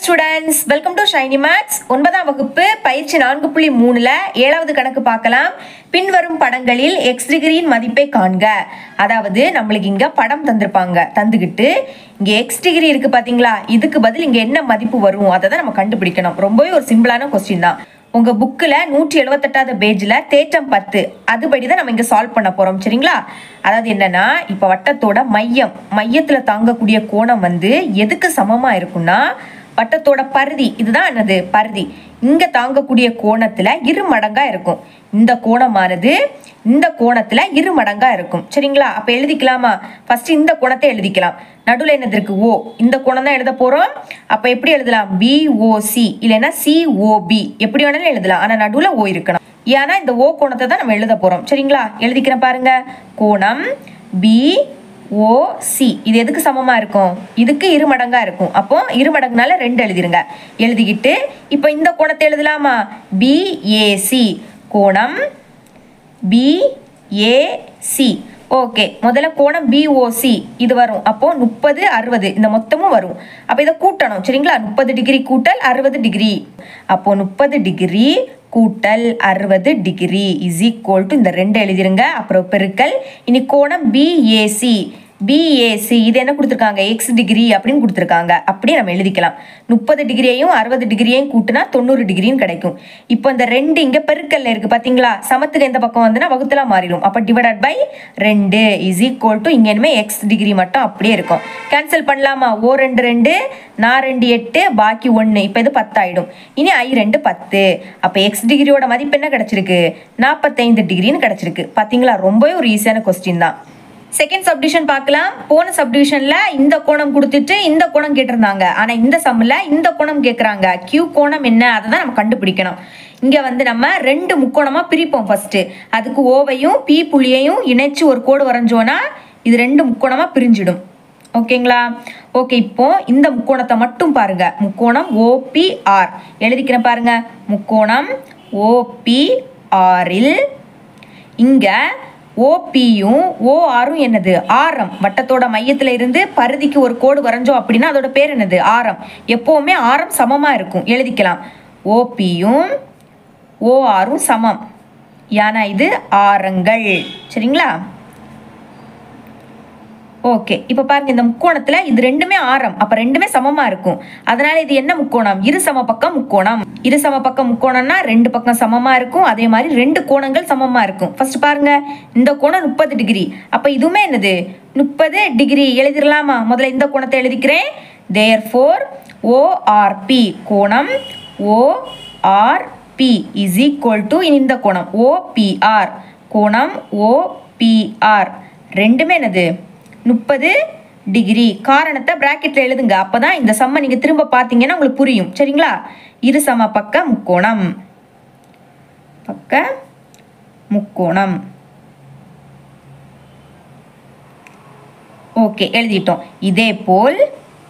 students welcome to Shiny maths ஒன்பதாம் வகுப்பு பயிற்சி நான்கு புள்ளி மூணுல ஏழாவது கணக்கு பார்க்கலாம் பின்வரும் படங்களில் எக்ஸ் டிகிரியின் மதிப்பை காண்க அதாவது நம்மளுக்கு இங்க படம் தந்திருப்பாங்க தந்துக்கிட்டு இங்க எக்ஸ் டிகிரி இருக்கு பாத்தீங்களா இதுக்கு பதில் இங்க என்ன மதிப்பு வரும் அதை தான் நம்ம கண்டுபிடிக்கணும் ரொம்பவே ஒரு சிம்பிளான கொஸ்டின் தான் உங்க புக்கில் நூற்றி எழுபத்தெட்டாவது பேஜில் தேற்றம் பத்து அதுபடி தான் நம்ம இங்கே சால்வ் பண்ண போகிறோம் சரிங்களா அதாவது என்னன்னா இப்போ வட்டத்தோட மையம் மையத்தில் தாங்கக்கூடிய கோணம் வந்து எதுக்கு சமமாக இருக்கும்னா வட்டத்தோட பரிதி இதுதான் என்னது பரிதி இங்கே தாங்கக்கூடிய கோணத்தில் இரு மடங்காக இருக்கும் இந்த கோணமானது இந்த கோணத்தில் இரு மடங்காக இருக்கும் சரிங்களா அப்போ எழுதிக்கலாமா ஃபர்ஸ்ட் இந்த கோணத்தை எழுதிக்கலாம் நடுவில் என்னது இருக்கு ஓ இந்த கோணம் தான் எழுத போகிறோம் அப்போ எப்படி எழுதலாம் பிஓசி இல்லைன்னா சிஓபி எப்படி வேணாலும் எழுதலாம் ஆனால் நடுவில் ஓ இருக்கணும் ஏன்னா இந்த ஓ கோணத்தை தான் நம்ம எழுத போகிறோம் சரிங்களா எழுதிக்கிறேன் பாருங்க கோணம் பி ஓ சி இது எதுக்கு சமமாக இருக்கும் இதுக்கு இரு மடங்காக இருக்கும் அப்போ இரு மடங்குனால ரெண்டு எழுதிருங்க எழுதிக்கிட்டு இப்போ இந்த கோணத்தை எழுதலாமா பிஏசி கோணம் பிஏசி ஓகே முதல்ல கோணம் பிஓசி இது வரும் அப்போ முப்பது அறுபது இந்த மொத்தமும் வரும் அப்போ இதை கூட்டணும் சரிங்களா முப்பது டிகிரி கூட்டல் அறுபது டிகிரி அப்போ முப்பது டிகிரி கூட்டல் அறுபது டிகிரி இஸ் ஈக்குவல் டு இந்த ரெண்டு எழுதிருங்க அப்புறம் பெருக்கல் இனி கோணம் பிஏசி பிஏசி இது என்ன கொடுத்துருக்காங்க எக்ஸ் டிகிரி அப்படின்னு கொடுத்துருக்காங்க அப்படியே நம்ம எழுதிக்கலாம் முப்பது டிகிரியையும் அறுபது டிகிரியையும் கூட்டினா தொண்ணூறு டிகிரின்னு கிடைக்கும் இப்போ இந்த ரெண்டு இங்கே பெருக்கல்ல இருக்கு பார்த்தீங்களா சமத்துக்கு எந்த பக்கம் வந்துன்னா வகுத்தலாம் மாறிடும் அப்போ டிவைடட் பை ரெண்டு இஸ் ஈக்குவல் டு இங்கே இனிமேல் எக்ஸ் டிகிரி மட்டும் அப்படியே இருக்கும் கேன்சல் பண்ணலாமா ஓ ரெண்டு ரெண்டு நான் ரெண்டு எட்டு பாக்கி ஒன்று இப்போ இது பத்தாயிடும் இனி ஐ ரெண்டு பத்து அப்போ எக்ஸ் டிகிரியோட மதிப்பு என்ன கிடச்சிருக்கு நாற்பத்தைந்து டிகிரின்னு கிடச்சிருக்கு பார்த்தீங்களா ரொம்பவே ஒரு ஈஸியான கொஸ்டின் தான் செகண்ட் சப்டிவிஷன் பார்க்கலாம் போன சப்டிவிஷன்ல இந்த கோணம் கொடுத்துட்டு இந்த கோணம் கேட்டிருந்தாங்க ஆனா இந்த சம்மில் இந்த கோணம் கேட்குறாங்க கியூ கோணம் என்ன அதை தான் நம்ம கண்டுபிடிக்கணும் இங்க வந்து நம்ம ரெண்டு முக்கோணமா பிரிப்போம் ஃபர்ஸ்ட் அதுக்கு ஓவையும் பி புள்ளியையும் இணைச்சு ஒரு கோடு வரைஞ்சோன்னா இது ரெண்டு முக்கோணமா பிரிஞ்சிடும் ஓகேங்களா ஓகே இப்போ இந்த முக்கோணத்தை மட்டும் பாருங்க முக்கோணம் ஓபிஆர் எழுதிக்கிறேன் பாருங்க முக்கோணம் ஓபிஆரில் இங்க ஓபியும் ஓஆரும் என்னது ஆரம் வட்டத்தோட மையத்துல இருந்து பருதிக்கு ஒரு கோடு வரைஞ்சோம் அப்படின்னா அதோட பேர் என்னது ஆரம் எப்பவுமே ஆரம் சமமா இருக்கும் எழுதிக்கலாம் ஓபியும் ஓஆரும் சமம் ஏன்னா இது ஆரங்கள் சரிங்களா ஓகே இப்போ பாருங்க இந்த முக்கோணத்துல இது ரெண்டுமே ஆரம் அப்ப ரெண்டுமே சமமா இருக்கும் அதனால இது என்ன முக்கோணம் இரு சம பக்கம் முக்கோணம் இரு சம பக்கம் முக்கோணம்னா ரெண்டு பக்கம் சமமா இருக்கும் அதே மாதிரி ரெண்டு கோணங்கள் சமமா இருக்கும் ஃபர்ஸ்ட் பாருங்க இந்த கோணம் முப்பது டிகிரி அப்ப இதுவுமே என்னது முப்பது டிகிரி எழுதிடலாமா முதல்ல இந்த கோணத்தை எழுதிக்கிறேன் தேர் ஃபோர் ஓஆர்பி கோணம் ஓஆர்பி இஸ் ஈக்குவல் டு இந்த கோணம் ஓபிஆர் கோணம் ஓபிஆர் ரெண்டுமே என்னது முப்பது டிகிரி காரணத்தை பிராக்கெட்டில் எழுதுங்க அப்போ தான் இந்த சம்மை நீங்கள் திரும்ப பார்த்தீங்கன்னா உங்களுக்கு புரியும் சரிங்களா இரு சம பக்க முக்கோணம் பக்க முக்கோணம் ஓகே எழுதிட்டோம் இதே போல்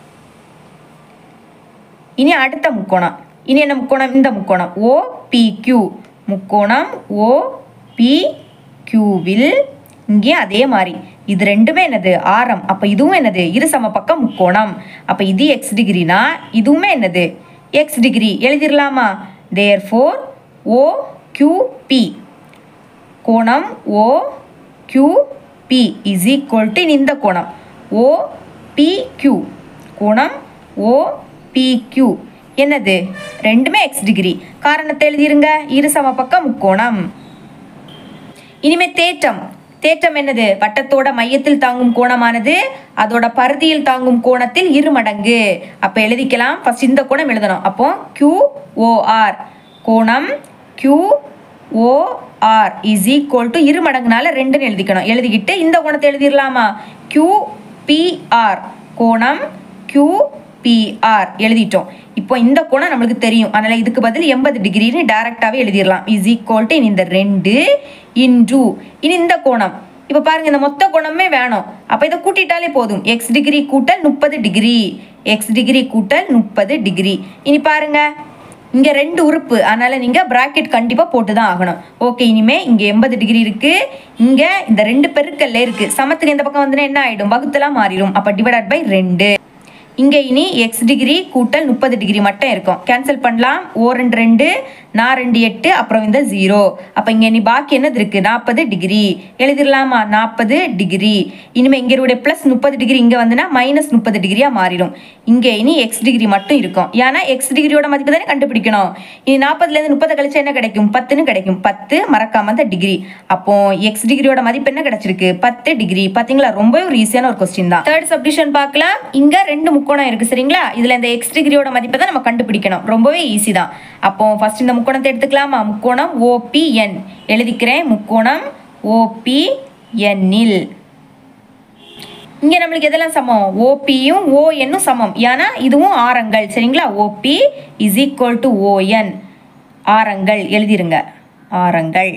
இனி அடுத்த முக்கோணம் இனி என்ன முக்கோணம் இந்த முக்கோணம் ஓ பி கியூ முக்கோணம் ஓ பி கியூவில் இங்கே அதே மாதிரி இது ரெண்டுமே என்னது ஆரம் அப்போ இதுவும் என்னது இரு சம பக்கம் முக்கோணம் அப்போ இது எக்ஸ் டிகிரினா இதுவுமே என்னது எக்ஸ் டிகிரி எழுதிடலாமா therefore O Q P கோணம் O Q P is equal to இந்த கோணம் ஓ பி கியூ கோணம் ஓ பி கியூ என்னது ரெண்டுமே எக்ஸ் டிகிரி காரணத்தை எழுதிருங்க இரு சம பக்கம் முக்கோணம் இனிமே தேற்றம் தேற்றம் என்னது வட்டத்தோட மையத்தில் தாங்கும் கோணமானது அதோட பருதியில் தாங்கும் கோணத்தில் இரு மடங்கு அப்போ எழுதிக்கலாம் ஃபர்ஸ்ட் இந்த கோணம் எழுதணும் அப்போ கியூ ஓஆர் கோணம் Q O R is equal to இரு மடங்குனால ரெண்டுன்னு எழுதிக்கணும் எழுதிக்கிட்டு இந்த கோணத்தை எழுதிடலாமா கியூ பிஆர் கோணம் கியூ பிஆர் எழுதிட்டோம் இப்போ இந்த கோணம் நம்மளுக்கு தெரியும் அதனால் இதுக்கு பதில் எண்பது டிகிரின்னு டேரெக்டாகவே எழுதிடலாம் இஸ் ஈக்குவல் டு இந்த ரெண்டு இன்டு இனி இந்த கோணம் இப்போ பாருங்க இந்த மொத்த கோணமே வேணும் அப்போ இதை கூட்டிட்டாலே போதும் எக்ஸ் டிகிரி கூட்டல் முப்பது டிகிரி எக்ஸ் டிகிரி கூட்டல் முப்பது டிகிரி இனி பாருங்க இங்கே ரெண்டு உறுப்பு அதனால் நீங்கள் ப்ராக்கெட் கண்டிப்பாக போட்டு தான் ஆகணும் ஓகே இனிமேல் இங்கே எண்பது டிகிரி இருக்குது இங்கே இந்த ரெண்டு பெருக்கல்ல இருக்குது சமத்துக்கு இந்த பக்கம் வந்துன்னா என்ன ஆகிடும் வகுத்தெல்லாம் மாறிடும் அப்போ டிவைடட் பை ரெண்டு இங்கே இனி எக்ஸ் டிகிரி கூட்டல் முப்பது டிகிரி மட்டும் இருக்கும் கேன்சல் பண்ணலாம் ஓ ரெண்டு ரெண்டு நான் ரெண்டு எட்டு அப்புறம் இந்த ஜீரோ அப்போ இங்கே இனி பாக்கி என்னது இருக்குது நாற்பது டிகிரி எழுதிடலாமா நாற்பது டிகிரி இனிமேல் இங்கே இருடைய ப்ளஸ் முப்பது டிகிரி இங்கே வந்துன்னா மைனஸ் முப்பது டிகிரியாக மாறிடும் இங்கே இனி எக்ஸ் டிகிரி மட்டும் இருக்கும் ஏன்னா எக்ஸ் டிகிரியோட மதிப்பு தானே கண்டுபிடிக்கணும் இனி நாற்பதுலேருந்து முப்பது கழிச்சா என்ன கிடைக்கும் பத்துன்னு கிடைக்கும் பத்து மறக்காம அந்த டிகிரி அப்போ எக்ஸ் டிகிரியோட மதிப்பு என்ன கிடைச்சிருக்கு பத்து டிகிரி பார்த்தீங்களா ரொம்பவே ஒரு ஈஸியான ஒரு கொஸ்டின் தான் தேர்ட் சப்டிஷன் பார்க்கலாம் இங்கே ரெண்டு முக்கோணம் இருக்கு சரிங்களா இதில் இந்த எக்ஸ் டிகிரியோட மதிப்பை தான் நம்ம கண்டுபிடிக்கணும் ரொம்பவே ஈஸி தான் அப்போ ஃபர்ஸ்ட் இந்த முக்கோணத்தை எடுத்துக்கலாமா முக்கோணம் ஓபிஎன் எழுதிக்கிறேன் முக்கோணம் ஓபிஎன்னில் இங்கே நம்மளுக்கு எதெல்லாம் சமம் ஓபியும் ஓஎன்னும் சமம் ஏன்னா இதுவும் ஆரங்கள் சரிங்களா O P is equal to O N ஆரங்கள் எழுதிருங்க ஆரங்கள்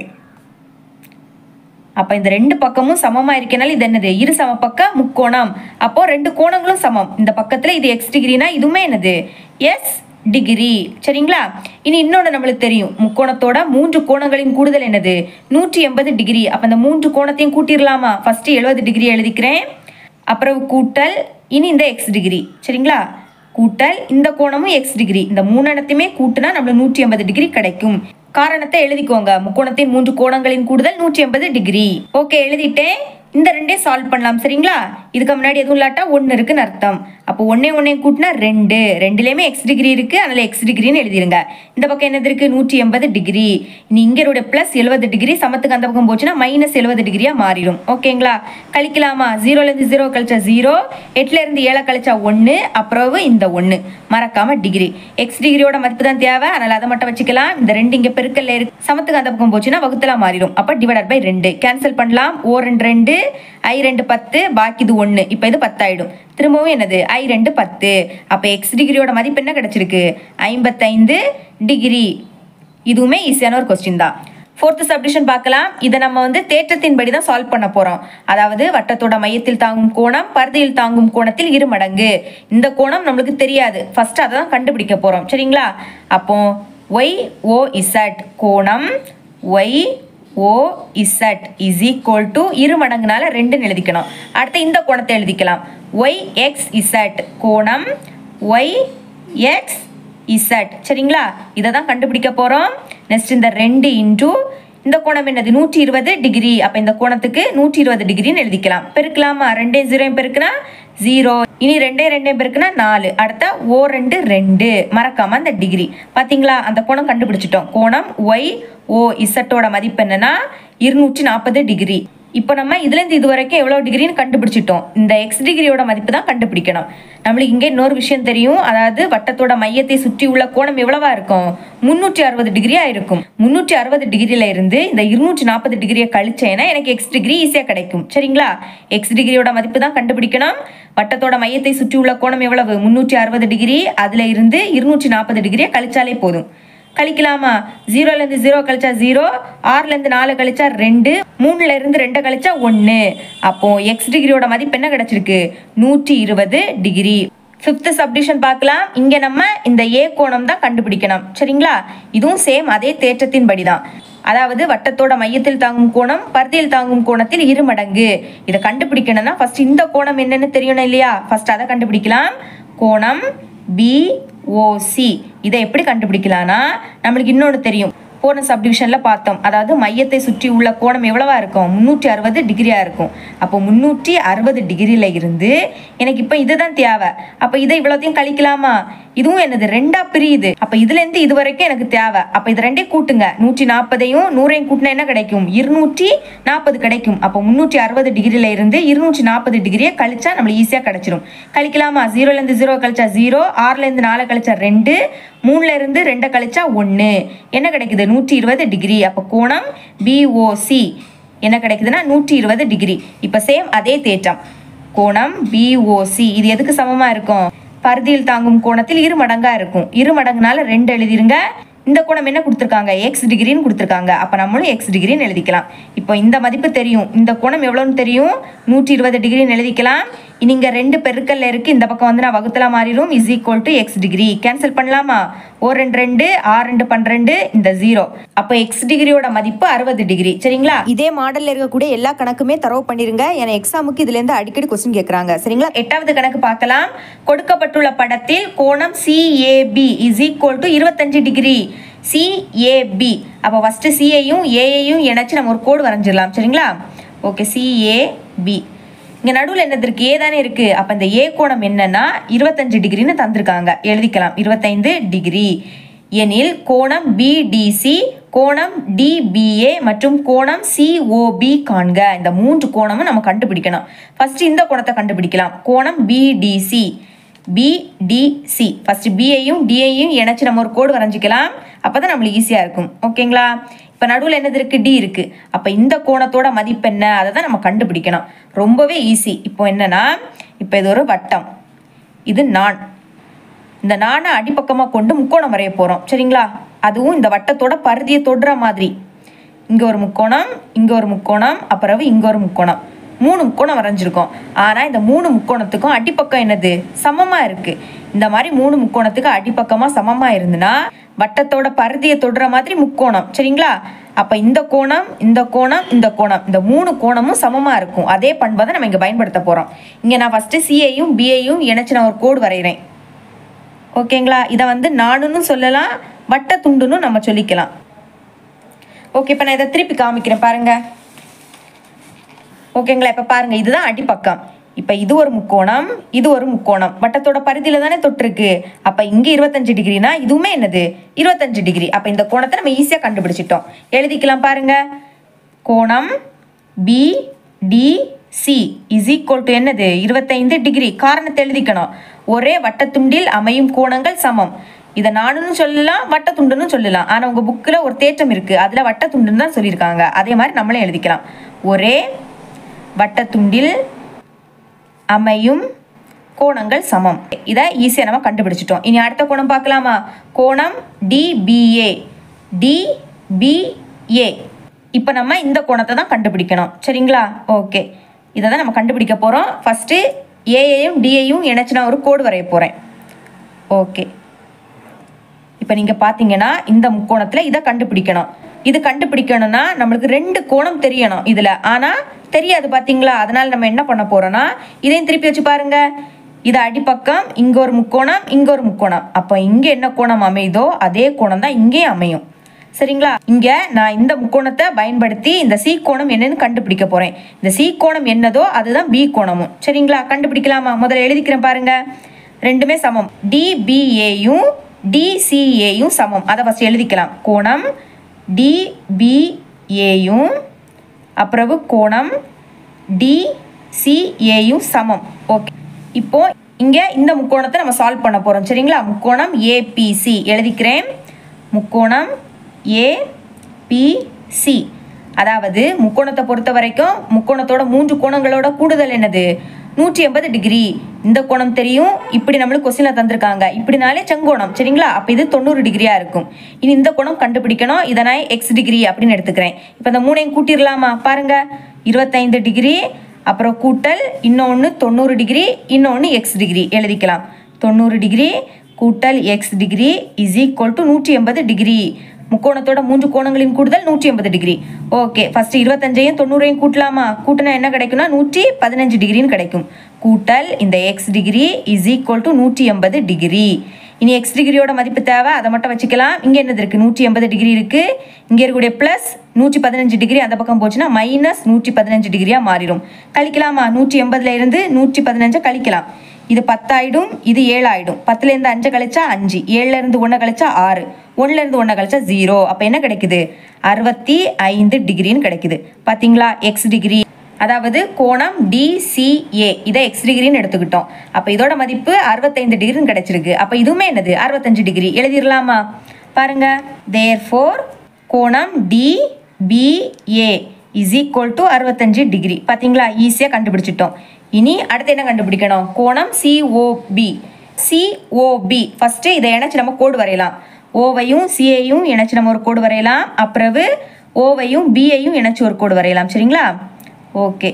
அப்போ இந்த ரெண்டு பக்கமும் சமமாக இருக்கனால இது என்னது இரு சம பக்க முக்கோணம் அப்போ ரெண்டு கோணங்களும் சமம் இந்த பக்கத்தில் இது எக்ஸ் டிகிரினா இதுவுமே என்னது எஸ் டிகிரி சரிங்களா இனி இன்னொன்று நம்மளுக்கு தெரியும் முக்கோணத்தோட மூன்று கோணங்களின் கூடுதல் என்னது நூற்றி எண்பது டிகிரி அப்போ இந்த மூன்று கோணத்தையும் கூட்டிடலாமா ஃபஸ்ட்டு எழுபது டிகிரி எழுதிக்கிறேன் அப்புறம் கூட்டல் இனி இந்த எக்ஸ் டிகிரி சரிங்களா கூட்டல் இந்த கோணமும் எக்ஸ் டிகிரி இந்த மூணு இடத்தையுமே கூட்டினா நம்மளுக்கு நூற்றி எண்பது டிகிரி கிடைக்கும் காரணத்தை எழுதிக்கோங்க முக்கோணத்தின் மூன்று கோணங்களின் கூடுதல் நூற்றி எண்பது டிகிரி ஓகே எழுதிட்டேன் இந்த ரெண்டே சால்வ் பண்ணலாம் சரிங்களா இதுக்கு முன்னாடி எதுவும் இல்லாட்டா ஒன்று இருக்குன்னு அர்த்தம் அப்போ ஒன்னே ஒன்னே கூட்டினா ரெண்டு ரெண்டுலேயுமே எக்ஸ் டிகிரி இருக்கு அதனால எக்ஸ் டிகிரின்னு எழுதிருங்க இந்த பக்கம் என்னது இருக்கு நூற்றி எண்பது டிகிரி நீ இங்கருடைய ப்ளஸ் எழுபது டிகிரி சமத்துக்கு அந்த பக்கம் போச்சுன்னா மைனஸ் எழுபது டிகிரியா மாறிடும் ஓகேங்களா கழிக்கலாமா ஜீரோலேருந்து ஜீரோ கழிச்சா ஜீரோ எட்டுலேருந்து ஏழை கழிச்சா ஒன்று அப்புறம் இந்த ஒன்று மறக்காம டிகிரி எக்ஸ் டிகிரியோட மதிப்பு தான் தேவை அதனால அதை மட்டும் வச்சுக்கலாம் இந்த ரெண்டு இங்கே பெருக்கல்ல இருக்கு சமத்துக்கு அந்த பக்கம் போச்சுன்னா வகுத்தலா மாறிடும் அப்போ டிவைடட் பை ரெண்டு கேன்சல் பண்ணலாம் ஓ ரெண்டு ரெண்டு ஐ ரெண்டு பத்து பாக்கி இது ஒன்று இப்போ இது பத்தாயிடும் திரும்பவும் என்னது ஐ ரெண்டு பத்து அப்போ எக்ஸ் டிகிரியோட மதிப்பு என்ன கிடைச்சிருக்கு ஐம்பத்தைந்து டிகிரி இதுவுமே ஈஸியான ஒரு கொஸ்டின் தான் ஃபோர்த்து சப்டிஷன் பார்க்கலாம் இதை நம்ம வந்து தேற்றத்தின்படி தான் சால்வ் பண்ண போகிறோம் அதாவது வட்டத்தோட மையத்தில் தாங்கும் கோணம் பருதியில் தாங்கும் கோணத்தில் இரு மடங்கு இந்த கோணம் நம்மளுக்கு தெரியாது ஃபர்ஸ்ட் அதை தான் கண்டுபிடிக்க போகிறோம் சரிங்களா அப்போ ஒய் ஓ இசட் கோணம் Y O Z is equal to இரு மடங்குனால ரெண்டுன்னு எழுதிக்கணும் அடுத்து இந்த கோணத்தை எழுதிக்கலாம் ஒய் எக்ஸ் இசட் கோணம் ஒய் எக்ஸ் இசட் சரிங்களா இதை தான் கண்டுபிடிக்க போகிறோம் நெக்ஸ்ட் இந்த ரெண்டு இன்டூ இந்த கோணம் என்னது நூற்றி இருபது டிகிரி அப்போ இந்த கோணத்துக்கு நூற்றி இருபது டிகிரின்னு எழுதிக்கலாம் பெருக்கலாமா ரெண்டே ஜீரோயும் பெருக்குனா ஜீரோ இனி ரெண்டே ரெண்டே பெருக்குனா நாலு அடுத்த ஓ ரெண்டு ரெண்டு மறக்காம அந்த டிகிரி பாத்தீங்களா அந்த கோணம் கண்டுபிடிச்சிட்டோம் கோணம் ஒய் ஓ இசட்டோட மதிப்பு என்னன்னா இருநூற்றி நாற்பது டிகிரி இப்போ நம்ம இதுலேருந்து இது வரைக்கும் எவ்வளோ டிகிரின்னு கண்டுபிடிச்சிட்டோம் இந்த எக்ஸ் டிகிரியோட மதிப்பு தான் கண்டுபிடிக்கணும் நம்மளுக்கு இங்கே இன்னொரு விஷயம் தெரியும் அதாவது வட்டத்தோட மையத்தை சுற்றி உள்ள கோணம் எவ்வளவா இருக்கும் முந்நூற்றி அறுபது டிகிரியா இருக்கும் முந்நூற்றி அறுபது டிகிரியில இருந்து இந்த இருநூற்றி நாற்பது டிகிரியை கழிச்சேன்னா எனக்கு எக்ஸ் டிகிரி ஈஸியாக கிடைக்கும் சரிங்களா எக்ஸ் டிகிரியோட மதிப்பு தான் கண்டுபிடிக்கணும் வட்டத்தோட மையத்தை சுற்றி உள்ள கோணம் எவ்வளவு முந்நூற்றி அறுபது டிகிரி அதுல இருந்து இருநூற்றி நாற்பது டிகிரியை கழிச்சாலே போதும் கழிக்கலாமா ஜீரோலேருந்து ஜீரோ கழிச்சா ஜீரோ ஆறுலேருந்து நாலு கழிச்சா ரெண்டு மூணுல இருந்து ரெண்டை கழிச்சா ஒன்று அப்போ எக்ஸ் டிகிரியோட மதிப்பு என்ன கிடைச்சிருக்கு நூற்றி இருபது டிகிரி ஃபிஃப்த் சப்டிஷன் பார்க்கலாம் இங்கே நம்ம இந்த ஏ கோணம் தான் கண்டுபிடிக்கணும் சரிங்களா இதுவும் சேம் அதே தேற்றத்தின்படி தான் அதாவது வட்டத்தோட மையத்தில் தாங்கும் கோணம் பருதியில் தாங்கும் கோணத்தில் இரு மடங்கு இதை கண்டுபிடிக்கணும்னா ஃபர்ஸ்ட் இந்த கோணம் என்னன்னு தெரியணும் இல்லையா ஃபர்ஸ்ட் அதை கண்டுபிடிக்கலாம் கோணம் பிஓசி இதை எப்படி கண்டுபிடிக்கலாம்னா நம்மளுக்கு இன்னொன்று தெரியும் போன சப்டிவிஷனில் பார்த்தோம் அதாவது மையத்தை சுற்றி உள்ள கோணம் எவ்வளவா இருக்கும் முந்நூற்றி அறுபது டிகிரியாக இருக்கும் அப்போ முந்நூற்றி அறுபது டிகிரியில் இருந்து எனக்கு இப்போ இதுதான் தேவை அப்போ இதை இவ்வளோத்தையும் கழிக்கலாமா இதுவும் என்னது ரெண்டா பிரியுது அப்போ இதுலேருந்து இது வரைக்கும் எனக்கு தேவை அப்போ இது ரெண்டையும் கூட்டுங்க நூற்றி நாற்பதையும் நூறையும் கூட்டினா என்ன கிடைக்கும் இருநூற்றி நாற்பது கிடைக்கும் அப்போ முந்நூற்றி அறுபது டிகிரியில் இருந்து இருநூற்றி நாற்பது டிகிரியை கழிச்சா நம்மளுக்கு ஈஸியாக கிடைச்சிரும் கழிக்கலாமா ஜீரோலேருந்து ஜீரோ கழிச்சா ஜீரோ ஆறுலேருந்து நாலு கழிச்சா ரெண்டு மூணுல இருந்து ரெண்டை கழிச்சா ஒன்று என்ன கிடைக்குது நூற்றி இருபது டிகிரி அப்போ கோணம் பிஓசி என்ன கிடைக்குதுன்னா நூற்றி இருபது டிகிரி இப்போ சேம் அதே தேற்றம் கோணம் பிஓசி இது எதுக்கு சமமாக இருக்கும் பருதியில் தாங்கும் கோணத்தில் இரு மடங்கா இருக்கும் இரு மடங்குனால ரெண்டு எழுதிருங்க இந்த கோணம் என்ன கொடுத்துருக்காங்க எக்ஸ் டிகிரின்னு கொடுத்துருக்காங்க அப்போ நம்மளும் எக்ஸ் டிகிரின்னு எழுதிக்கலாம் இப்போ இந்த மதிப்பு தெரியும் இந்த கோணம் எவ்வளோன்னு தெரியும் நூற்றி இருபது டிகிரின்னு எழுதிக்கலாம் இனி இங்கே ரெண்டு பெருக்கல்ல இருக்குது இந்த பக்கம் வந்து நான் வகுத்தலா மாறிடும் is equal to x degree cancel பண்ணலாமா ஓ ரெண்டு ரெண்டு ஆறு ரெண்டு பன்னிரெண்டு இந்த ஜீரோ அப்போ எக்ஸ் டிகிரியோட மதிப்பு அறுபது டிகிரி சரிங்களா இதே மாடலில் இருக்கக்கூடிய எல்லா கணக்குமே தரவு பண்ணிருங்க ஏன்னா எக்ஸாமுக்கு இதுலேருந்து அடிக்கடி கொஸ்டின் கேட்குறாங்க சரிங்களா எட்டாவது கணக்கு பார்க்கலாம் கொடுக்கப்பட்டுள்ள படத்தில் கோணம் சிஏபி இஸ் ஈக்குவல் டு இருபத்தஞ்சு டிகிரி சிஏபி அப்போ ஃபஸ்ட்டு சிஏயும் ஏஐயும் இணைச்சு நம்ம ஒரு கோடு வரைஞ்சிடலாம் சரிங்களா ஓகே சிஏபி இங்கே நடுவில் என்னது இருக்கு ஏ தானே இருக்கு அப்போ இந்த ஏ கோணம் என்னன்னா இருபத்தஞ்சு டிகிரின்னு தந்திருக்காங்க எழுதிக்கலாம் இருபத்தைந்து டிகிரி எனில் கோணம் பிடிசி கோணம் டிபிஏ மற்றும் கோணம் சிஓபி காண்க இந்த மூன்று கோணமும் நம்ம கண்டுபிடிக்கணும் ஃபர்ஸ்ட் இந்த கோணத்தை கண்டுபிடிக்கலாம் கோணம் பிடிசி பிடிசி ஃபர்ஸ்ட் பிஐயும் டிஐயும் இணைச்சு நம்ம ஒரு கோடு வரைஞ்சிக்கலாம் அப்போ தான் நம்மளுக்கு ஈஸியாக இருக்கும் ஓகேங்களா இப்போ நடுவில் என்னது இருக்குது டி இருக்குது அப்போ இந்த கோணத்தோட மதிப்பு என்ன அதை தான் நம்ம கண்டுபிடிக்கணும் ரொம்பவே ஈஸி இப்போ என்னன்னா இப்போ இது ஒரு வட்டம் இது நான் இந்த நாணை அடிப்பக்கமாக கொண்டு முக்கோணம் வரைய போகிறோம் சரிங்களா அதுவும் இந்த வட்டத்தோட பருதியை தொடுற மாதிரி இங்கே ஒரு முக்கோணம் இங்கே ஒரு முக்கோணம் அப்புறம் இங்கே ஒரு முக்கோணம் மூணு முக்கோணம் வரைஞ்சிருக்கோம் ஆனால் இந்த மூணு முக்கோணத்துக்கும் அடிப்பக்கம் என்னது சமமாக இருக்குது இந்த மாதிரி மூணு முக்கோணத்துக்கு அடிப்பக்கமாக சமமாக இருந்துன்னா வட்டத்தோட பருதியை தொடுற மாதிரி முக்கோணம் சரிங்களா அப்போ இந்த கோணம் இந்த கோணம் இந்த கோணம் இந்த மூணு கோணமும் சமமாக இருக்கும் அதே பண்பை தான் நம்ம இங்கே பயன்படுத்த போகிறோம் இங்கே நான் ஃபஸ்ட்டு சிஐயும் பிஐயும் இணைச்சு நான் ஒரு கோடு வரைகிறேன் ஓகேங்களா இதை வந்து நானுன்னு சொல்லலாம் வட்ட துண்டுன்னு நம்ம சொல்லிக்கலாம் ஓகே இப்போ நான் இதை திருப்பி காமிக்கிறேன் பாருங்க ஓகேங்களா இப்போ பாருங்க இதுதான் அடிப்பக்கம் இப்போ இது ஒரு முக்கோணம் இது ஒரு முக்கோணம் வட்டத்தோட பரிதியில் தானே தொட்டிருக்கு அப்போ இங்கே இருபத்தஞ்சு டிகிரினா இதுவுமே என்னது இருபத்தஞ்சு டிகிரி அப்போ இந்த கோணத்தை நம்ம ஈஸியாக கண்டுபிடிச்சிட்டோம் எழுதிக்கலாம் பாருங்க கோணம் B D C is equal to என்னது இருபத்தைந்து டிகிரி காரணத்தை எழுதிக்கணும் ஒரே வட்டத்துண்டில் அமையும் கோணங்கள் சமம் இதை நானுன்னு சொல்லலாம் வட்டத்துண்டுன்னு சொல்லலாம் ஆனால் உங்கள் புக்கில் ஒரு தேற்றம் இருக்குது அதில் வட்டத்துண்டுன்னு தான் சொல்லியிருக்காங்க அதே மாதிரி நம்மளும் எழுதிக்கலாம் ஒரே வட்டத்துண்டில் அமையும் கோணங்கள் சமம் இதை ஈஸியாக நம்ம கண்டுபிடிச்சிட்டோம் இனி அடுத்த கோணம் பார்க்கலாமா கோணம் டிபிஏ டிபிஏ இப்போ நம்ம இந்த கோணத்தை தான் கண்டுபிடிக்கணும் சரிங்களா ஓகே இதை தான் நம்ம கண்டுபிடிக்க போகிறோம் ஃபஸ்ட்டு ஏஐயும் டிஐயும் இணைச்சு நான் ஒரு கோடு வரைய போகிறேன் ஓகே இப்போ நீங்கள் பார்த்தீங்கன்னா இந்த முக்கோணத்தில் இதை கண்டுபிடிக்கணும் இது கண்டுபிடிக்கணும்னா நம்மளுக்கு ரெண்டு கோணம் தெரியணும் இதில் ஆனால் தெரியாது பார்த்தீங்களா அதனால் நம்ம என்ன பண்ண போகிறோன்னா இதையும் திருப்பி வச்சு பாருங்க இது அடிப்பக்கம் இங்கே ஒரு முக்கோணம் இங்கே ஒரு முக்கோணம் அப்போ இங்கே என்ன கோணம் அமையுதோ அதே கோணம் தான் இங்கேயும் அமையும் சரிங்களா இங்கே நான் இந்த முக்கோணத்தை பயன்படுத்தி இந்த சி கோணம் என்னன்னு கண்டுபிடிக்க போகிறேன் இந்த சி கோணம் என்னதோ அதுதான் பி கோணமும் சரிங்களா கண்டுபிடிக்கலாமா முதல்ல எழுதிக்கிறேன் பாருங்க ரெண்டுமே சமம் டிபிஏயும் டிசிஏயும் சமம் அதை ஃபஸ்ட் எழுதிக்கலாம் கோணம் டிபிஏயும் அப்புறவு கோணம் டிசிஏயும் சமம் ஓகே இப்போ இங்கே இந்த முக்கோணத்தை நம்ம சால்வ் பண்ண போகிறோம் சரிங்களா முக்கோணம் ஏபிசி எழுதிக்கிறேன் முக்கோணம் ஏபிசி அதாவது முக்கோணத்தை பொறுத்த வரைக்கும் முக்கோணத்தோட மூன்று கோணங்களோட கூடுதல் என்னது நூற்றி எண்பது டிகிரி இந்த கோணம் தெரியும் இப்படி நம்மளுக்கு கொஸ்டினில் தந்திருக்காங்க இப்படினாலே செங்கோணம் சரிங்களா அப்போ இது தொண்ணூறு டிகிரியாக இருக்கும் இனி இந்த கோணம் கண்டுபிடிக்கணும் இதை நான் எக்ஸ் டிகிரி அப்படின்னு எடுத்துக்கிறேன் இப்போ இந்த மூணையும் கூட்டிடலாமா பாருங்க இருபத்தைந்து டிகிரி அப்புறம் கூட்டல் இன்னொன்று தொண்ணூறு டிகிரி இன்னொன்று எக்ஸ் டிகிரி எழுதிக்கலாம் தொண்ணூறு டிகிரி கூட்டல் x degree is equal to நூற்றி எண்பது டிகிரி முக்கோணத்தோட மூன்று கோணங்களின் கூடுதல் நூற்றி எண்பது டிகிரி ஓகே ஃபர்ஸ்ட் இருபத்தஞ்சையும் தொண்ணூறையும் கூட்டலாமா கூட்டினா என்ன கிடைக்கும்னா நூற்றி பதினஞ்சு டிகிரின்னு கிடைக்கும் கூட்டல் இந்த x degree is equal to நூற்றி எண்பது டிகிரி இனி எக்ஸ் டிகிரியோட மதிப்பு தேவை அதை மட்டும் வச்சுக்கலாம் இங்கே என்னது இருக்குது நூற்றி எண்பது டிகிரி இருக்குது இங்கே இருக்கக்கூடிய ப்ளஸ் நூற்றி பதினஞ்சு டிகிரி அந்த பக்கம் போச்சுன்னா மைனஸ் நூற்றி பதினஞ்சு டிகிரியாக மாறிடும் கழிக்கலாமா நூற்றி எண்பதுல இருந்து நூற்றி பதினஞ்சை கழிக்கலாம் இது பத்தாயிடும் இது ஏழு ஆயிடும் பத்துலேருந்து அஞ்சை கழிச்சா அஞ்சு ஏழுல இருந்து ஒன்றை கழிச்சா ஆறு ஒன்றுல இருந்து ஒன்றை கழிச்சா ஜீரோ அப்போ என்ன கிடைக்குது அறுபத்தி ஐந்து டிகிரின்னு கிடைக்குது பார்த்தீங்களா எக்ஸ் டிகிரி அதாவது கோணம் டிசிஏ இதை எக்ஸ் டிகிரின்னு எடுத்துக்கிட்டோம் அப்போ இதோட மதிப்பு அறுபத்தைந்து டிகிரின்னு கிடைச்சிருக்கு அப்போ இதுவுமே என்னது அறுபத்தஞ்சு டிகிரி எழுதிடலாமா பாருங்க தேர் ஃபோர் கோணம் டிபிஏ இஸ் ஈக்குவல் டு அறுபத்தஞ்சு டிகிரி பார்த்தீங்களா ஈஸியாக கண்டுபிடிச்சிட்டோம் இனி அடுத்து என்ன கண்டுபிடிக்கணும் கோணம் சிஓபி சிஓபி ஃபஸ்ட்டு இதை இணைச்சு நம்ம கோடு வரையலாம் ஓவையும் சிஏயும் இணைச்சு நம்ம ஒரு கோடு வரையலாம் அப்புறவு ஓவையும் பிஐயும் இணைச்சு ஒரு கோடு வரையலாம் சரிங்களா ஓகே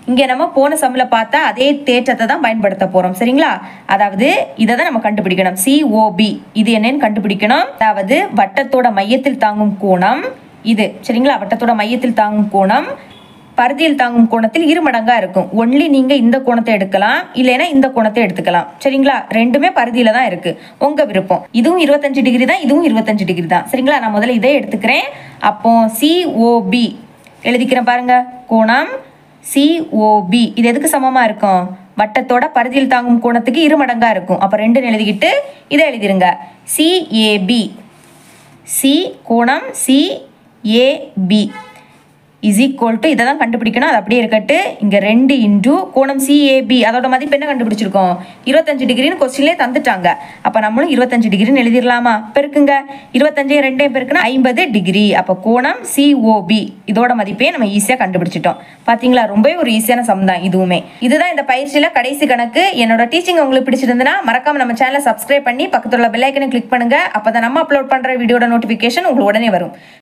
இங்கே நம்ம போன சம்மில் பார்த்தா அதே தேற்றத்தை தான் பயன்படுத்த போகிறோம் சரிங்களா அதாவது இதை தான் நம்ம கண்டுபிடிக்கணும் சிஓபி இது என்னன்னு கண்டுபிடிக்கணும் அதாவது வட்டத்தோட மையத்தில் தாங்கும் கோணம் இது சரிங்களா வட்டத்தோட மையத்தில் தாங்கும் கோணம் பரிதியில் தாங்கும் கோணத்தில் இரு மடங்கா இருக்கும் ஒன்லி நீங்க இந்த கோணத்தை எடுக்கலாம் இல்லைன்னா இந்த கோணத்தை எடுத்துக்கலாம் சரிங்களா ரெண்டுமே பரிதியில தான் இருக்கு உங்க விருப்பம் இதுவும் இருபத்தஞ்சு டிகிரி தான் இதுவும் இருபத்தஞ்சு டிகிரி தான் சரிங்களா நான் முதல்ல இதே எடுத்துக்கிறேன் அப்போ சிஓபி எழுதிக்கிறேன் பாருங்க கோணம் சிஓபி இது எதுக்கு சமமா இருக்கும் வட்டத்தோட பரிதியில் தாங்கும் கோணத்துக்கு இரு மடங்கா இருக்கும் அப்ப ரெண்டுன்னு எழுதிக்கிட்டு இதை எழுதிருங்க சிஏபி சி கோணம் C A B is equal to இதை தான் கண்டுபிடிக்கணும் அது அப்படியே இருக்கட்டு இங்கே ரெண்டு இன்டூ கோணம் சிஏபி அதோட மதிப்பு என்ன கண்டுபிடிச்சிருக்கோம் இருபத்தஞ்சு டிகிரின்னு கொஸ்டின்லேயே தந்துட்டாங்க அப்போ நம்மளும் இருபத்தஞ்சு டிகிரின்னு எழுதிடலாமா பெருக்குங்க இருபத்தஞ்சு ரெண்டையும் பெருக்குன்னா ஐம்பது டிகிரி அப்போ கோணம் சிஓபி இதோட மதிப்பே நம்ம ஈஸியாக கண்டுபிடிச்சிட்டோம் பார்த்தீங்களா ரொம்பவே ஒரு ஈஸியான சம் தான் இதுவுமே இதுதான் இந்த பயிற்சியில் கடைசி கணக்கு என்னோட டீச்சிங் உங்களுக்கு பிடிச்சிருந்ததுன்னா மறக்காம நம்ம சேனலை சப்ஸ்கிரைப் பண்ணி பக்கத்துல உள்ள பெல் ஐக்கனை கிளிக் பண்ணுங்க அப்போ தான் நம்ம அப்லோட் பண்ணுற வீடியோட நோட்டிஃபிகேஷன் உங்களுக்கு உடனே வரும்